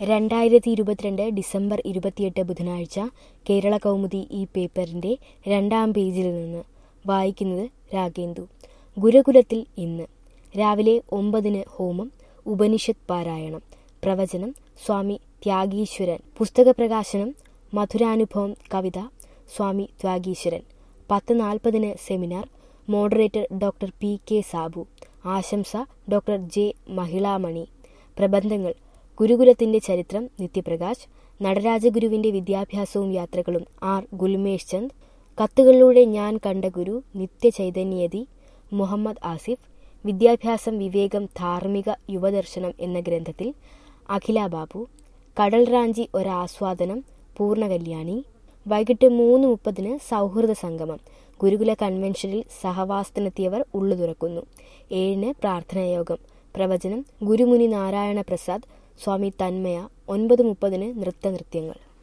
രണ്ടായിരത്തി ഇരുപത്തിരണ്ട് ഡിസംബർ ഇരുപത്തിയെട്ട് ബുധനാഴ്ച കേരള കൗമുദി ഈ പേപ്പറിന്റെ രണ്ടാം പേജിൽ നിന്ന് വായിക്കുന്നത് രാഗേന്ദു ഗുരുകുലത്തിൽ ഇന്ന് രാവിലെ ഒമ്പതിന് ഹോമം ഉപനിഷത്ത് പാരായണം പ്രവചനം സ്വാമി ത്യാഗീശ്വരൻ പുസ്തക പ്രകാശനം മധുരാനുഭവം കവിത സ്വാമി ത്യാഗീശ്വരൻ പത്ത് നാൽപ്പതിന് seminar moderator doctor P K Sabu ആശംസ ഡോക്ടർ ജെ മഹിളാമണി പ്രബന്ധങ്ങൾ ഗുരുകുലത്തിന്റെ ചരിത്രം നിത്യപ്രകാശ് നടരാജഗുരുവിന്റെ വിദ്യാഭ്യാസവും യാത്രകളും ആർ ഗുൽമേഷ് ചന്ദ് കത്തുകളിലൂടെ ഞാൻ കണ്ട ഗുരു നിത്യചൈതന്യതി മുഹമ്മദ് ആസിഫ് വിദ്യാഭ്യാസം വിവേകം ധാർമ്മിക യുവദർശനം എന്ന ഗ്രന്ഥത്തിൽ അഖില ബാബു കടൽ റാഞ്ചി ഒരാസ്വാദനം പൂർണ്ണകല്യാണി വൈകിട്ട് മൂന്ന് മുപ്പതിന് സൗഹൃദ സംഗമം ഗുരുകുല കൺവെൻഷനിൽ സഹവാസത്തിനെത്തിയവർ ഉള്ളു തുറക്കുന്നു ഏഴിന് പ്രാർത്ഥനായോഗം പ്രവചനം ഗുരുമുനി നാരായണ പ്രസാദ് സ്വാമി തന്മയ ഒൻപത് മുപ്പതിന് നൃത്തനൃത്യങ്ങൾ